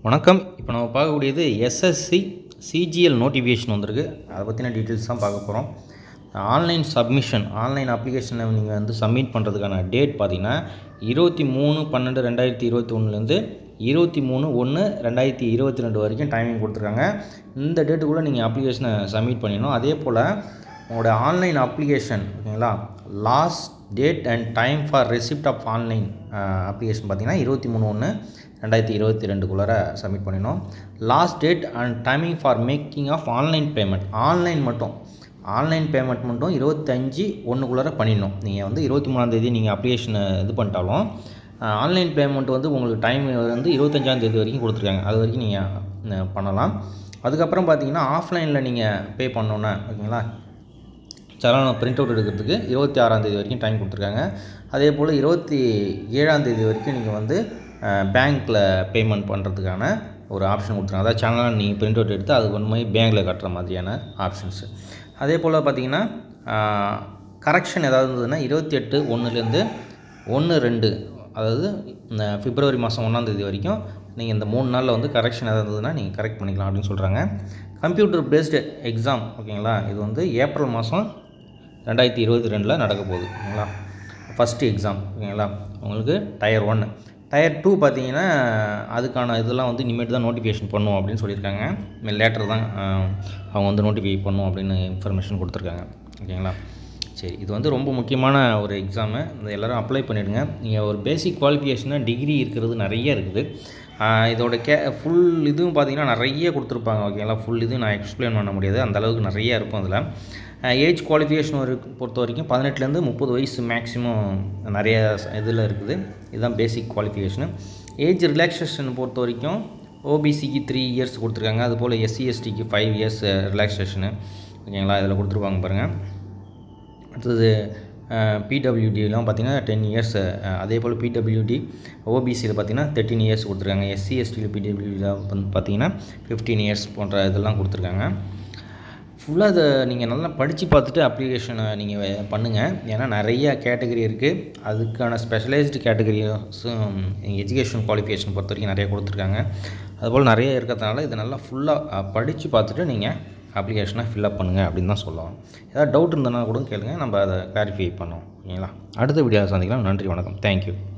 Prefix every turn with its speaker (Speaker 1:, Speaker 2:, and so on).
Speaker 1: வணக்கம் இப்போ நம்ம பார்க்கக்கூடியது எஸ்எஸ்சி சிஜிஎல் நோட்டிஃபிகேஷன் வந்திருக்கு அதை பற்றின டீட்டெயில்ஸ் தான் பார்க்க போகிறோம் ஆன்லைன் சப்மிஷன் ஆன்லைன் அப்ளிகேஷனை நீங்கள் வந்து சப்மிட் பண்ணுறதுக்கான டேட் பார்த்தீங்கன்னா இருபத்தி மூணு பன்னெண்டு ரெண்டாயிரத்தி இருபத்தி ஒன்றுலேருந்து இருபத்தி மூணு ஒன்று ரெண்டாயிரத்தி இருபத்தி ரெண்டு வரைக்கும் டைமிங் கொடுத்துருக்காங்க இந்த டேட்டுக்குள்ளே நீங்கள் அப்ளிகேஷனை சப்மிட் பண்ணிடணும் அதே போல் உங்களோட ஆன்லைன் அப்ளிகேஷன் ஓகேங்களா last date and time for receipt of online application பார்த்தீங்கன்னா இருபத்தி மூணு ஒன்று ரெண்டாயிரத்தி இருபத்தி ரெண்டுக்குள்ளார சப்மிட் பண்ணிடணும் last date and timing for making of online payment online மட்டும் ஆன்லைன் பேமெண்ட் மட்டும் இருபத்தஞ்சி ஒன்றுக்குள்ளார பண்ணிடணும் நீங்கள் வந்து இருபத்தி மூணாந்தேதி நீங்கள் அப்ளிகேஷனை இது பண்ணிட்டாலும் ஆன்லைன் பேமெண்ட் வந்து உங்களுக்கு டைம் வந்து இருபத்தஞ்சாந்தேதி வரைக்கும் கொடுத்துருக்காங்க அது வரைக்கும் நீங்கள் பண்ணலாம் அதுக்கப்புறம் பார்த்தீங்கன்னா ஆஃப்லைனில் நீங்கள் பே பண்ணோன்னே ஓகேங்களா சலான பிரிண்ட் அவுட் எடுக்கிறதுக்கு இருபத்தி ஆறாந்தேதி வரைக்கும் டைம் கொடுத்துருக்காங்க அதே போல் இருபத்தி ஏழாந்தேதி வரைக்கும் நீங்கள் வந்து பேங்க்கில் பேமெண்ட் பண்ணுறதுக்கான ஒரு ஆப்ஷன் கொடுத்துருக்காங்க அதாவது சேனலாக நீங்கள் பிரிண்ட் அவுட் எடுத்து அது கொண்டு போய் பேங்க்கில் கட்டுற மாதிரியான ஆப்ஷன்ஸு அதே போல் பார்த்தீங்கன்னா கரெக்ஷன் ஏதாவது இருந்ததுன்னா இருபத்தி எட்டு ஒன்றுலேருந்து ஒன்று ரெண்டு அதாவது இந்த பிப்ரவரி மாதம் ஒன்றாந்தேதி வரைக்கும் நீங்கள் இந்த மூணு நாளில் வந்து கரெக்ஷன் ஏதாவது இருந்ததுன்னா நீங்கள் கரெக்ட் பண்ணிக்கலாம் அப்படின்னு சொல்கிறாங்க கம்ப்யூட்டர் பேஸ்டு எக்ஸாம் ஓகேங்களா இது வந்து ஏப்ரல் மாதம் ரெண்டாயிரத்தி இருபத்தி ரெண்டில் நடக்க போகுது ஓகேங்களா ஃபஸ்ட்டு எக்ஸாம் ஓகேங்களா உங்களுக்கு டயர் ஒன் டயர் டூ பார்த்தீங்கன்னா அதுக்கான இதெல்லாம் வந்து இனிமேட்டு தான் நோட்டிஃபிகேஷன் பண்ணுவோம் அப்படின்னு சொல்லியிருக்காங்க லேட்டர் தான் அவங்க வந்து நோட்டிஃபை பண்ணும் அப்படின்னு இன்ஃபர்மேஷன் கொடுத்துருக்காங்க ஓகேங்களா சரி இது வந்து ரொம்ப முக்கியமான ஒரு எக்ஸாமு இந்த எல்லோரும் அப்ளை பண்ணிவிடுங்க நீங்கள் ஒரு பேசிக் குவாலிஃபிகேஷனாக டிகிரி இருக்கிறது நிறைய இருக்குது இதோட கே ஃபுல் இதுவும் பார்த்தீங்கன்னா நிறைய கொடுத்துருப்பாங்க ஓகேங்களா ஃபுல் இதுவும் நான் எக்ஸ்பிளைன் பண்ண முடியாது அந்த அளவுக்கு நிறைய இருக்கும் அதில் ஏஜ் குவாலிஃபிகேஷன் ஒரு பொறுத்த வரைக்கும் பதினெட்டுலேருந்து முப்பது வயசு மேக்ஸிமம் நிறைய இதில் இருக்குது இதுதான் பேசிக் குவாலிஃபிகேஷனு ஏஜ் ரிலாக்ஸேஷன் பொறுத்த வரைக்கும் ஓபிசிக்கு த்ரீ இயர்ஸ் கொடுத்துருக்காங்க அதுபோல் எஸ்சி எஸ்டிக்கு ஃபைவ் இயர்ஸ் ரிலாக்ஸேஷனு ஓகேங்களா இதில் கொடுத்துருப்பாங்க பாருங்கள் அடுத்தது பிடபிள்யூடிலாம் பார்த்திங்கன்னா டென் இயர்ஸ் அதே போல் பிடபிள்யூடி ஓபிசியில் பார்த்திங்கன்னா தேர்ட்டின் இயர்ஸ் கொடுத்துருக்காங்க எஸ்சி எஸ்டியில் பிடபிள்யூடியில் வந்து பார்த்திங்கன்னா ஃபிஃப்டீன் இயர்ஸ் போன்ற இதெல்லாம் கொடுத்துருக்காங்க ஃபுல்லாக அதை நீங்கள் நல்லா படித்து பார்த்துட்டு அப்ளிகேஷனை நீங்கள் பண்ணுங்கள் ஏன்னா நிறைய கேட்டகரி இருக்குது அதுக்கான ஸ்பெஷலைஸ்டு கேட்டகரிஸும் எஜுகேஷன் குவாலிஃபிகேஷன் பொறுத்த வரைக்கும் நிறைய கொடுத்துருக்காங்க அதுபோல் நிறைய இருக்கிறதுனால இதை நல்லா ஃபுல்லாக படித்து பார்த்துட்டு நீங்கள் அப்ளிகேஷனை ஃபில்அப் பண்ணுங்கள் அப்படின்னு தான் சொல்லுவோம் ஏதாவது டவுட் இருந்ததுன்னா கூட கேளுங்க நம்ம அதை கிளாரிஃபை பண்ணுவோம் ஓகேங்களா அடுத்த வீடியோவில் சந்திக்கலாம் நன்றி வணக்கம் தேங்க்யூ